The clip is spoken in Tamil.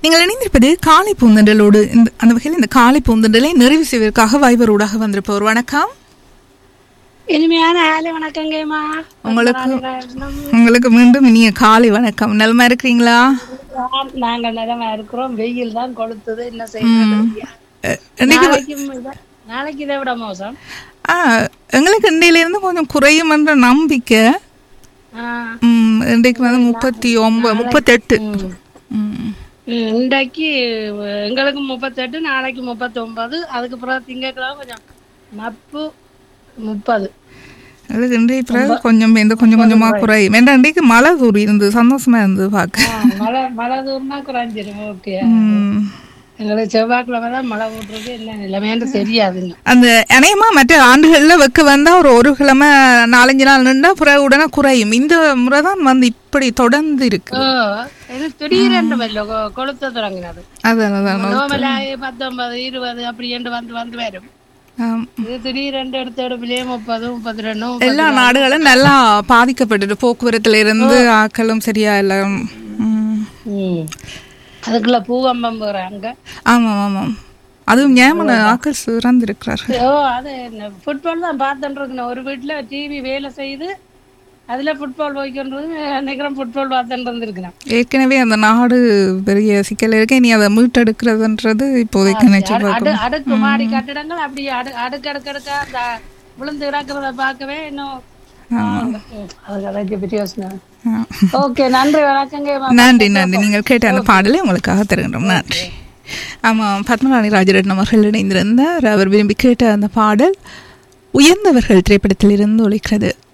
நீங்கள் இணைந்திருப்பது காலை பூந்தண்டலோடு இந்த அந்த வகையில் இந்த காலை பூந்தண்டலை நிறைவு செய்வதற்காக வைபரோடாக வந்திருப்பவர் வணக்கம் இனிமையான ஆலை வணக்கங்கம்மா உங்களுக்கு உங்களுக்கு மீண்டும் இனிய காலை வணக்கம் நலமா இருக்கிறீங்களா நாங்க நிலமா இருக்கிறோம் வெயில் தான் கொளுத்துது என்ன செய்யறது அஹ், இன்னைக்கு நாளைக்கும் இத- நாளைக்கு இதை விட மோசம் ஆ, எங்களுக்கு இன்றையில இருந்து கொஞ்சம் குறையும் என்ற நம்பிக்கை ஆ, ம், இன்றைக்கு வந்து முப்பத்தி ஒன்பது முப்பத்தெட்டு ம். ம், இன்றைக்கு எங்களுக்கு முப்பத்தெட்டு நாளைக்கு முப்பத்தொன்பது அதுக்கு பிறகு திங்கட்கிழமை கொஞ்சம் நப்பு முப்பது எங்களுக்கு இன்றைய பிறகு கொஞ்சம் இந்த கொஞ்சம் கொஞ்சமா குறையும் ஏன்னா இன்றைக்கு மழை தூரி இருந்தது சந்தோஷமா இருந்தது பார்க்க ஆ, மழை மழை தூரம்னா குறைஞ்சிரும் ஓகே ம். எங்களுக்கு செவ்வாய்க்கிழமை தான் மழை விட்டுறது என்ன நிலைமைன்னு தெரியாதுங்க அந்த அநேகமா மற்ற ஆண்டுகள்ல வெக்க வந்தா ஒரு ஒரு கிழமை நாலஞ்சு நாள் நின்றா பிறகு உடனே குறையும் இந்த முறை தான் வந்து இப்படி தொடர்ந்து இருக்கு ஓ, இது திடீரென்று வரல கொ- கொளுத்த தொடங்கினது அதான் அதான் நோமலாய் பத்தொன்பது இருபது அப்படி என்று வந்து வந்து வரும் ஆம். இது திடீரென்று எடுத்த எடுப்பிலேயே முப்பது முப்பத்தி ரெண்டும் எல்லா நாடுகளும் நல்லா பாதிக்கப்பட்டுட்டு போக்குவரத்துல இருந்து ஆக்களும் சரியா எல்லாம் ம். ம். அதுக்குள்ள பூகம்பம் போறாங்க ஆமாம் ஆமாம் அதுவும் ஞாபக ஆக்கள் சிறந்து இருக்கிறார்கள் ஓ அது ஃபுட்பால் தான் பார்த்துட்டு இருக்கேன் ஒரு வீட்டுல டிவி வேலை செய்து அதுல ஃபுட்பால் போய்க்கின்றது நினைக்கிறேன் ஃபுட்பால் பார்த்துட்டு இருந்திருக்கிறேன் ஏற்கனவே அந்த நாடு பெரிய சிக்கல் இருக்கு இனி அதை மீட்டெடுக்கிறதுன்றது இப்போதைக்கு நினைச்சு அடு பார்க்கணும் அடுக்கு மாடி கட்டிடங்கள் அப்படி அடு அடுக்கு அடுக்கு அடுக்கா அந்த விழுந்து கிடக்கிறத பார்க்கவே இன்னும் ம், அதுக்கு அதை பற்றி யோசனை ஆ. ஓகே நன்றி வணக்கங்க நன்றி நன்றி நீங்கள் கேட்ட அந்த பாடலை உங்களுக்காக தருகின்றோம் நன்றி ஆமாம் பத்மநாணி ராஜரட்னம் அவர்கள் இணைந்திருந்தார் அவர் விரும்பி கேட்ட அந்த பாடல் உயர்ந்தவர்கள் திரைப்படத்திலிருந்து ஒழிக்கிறது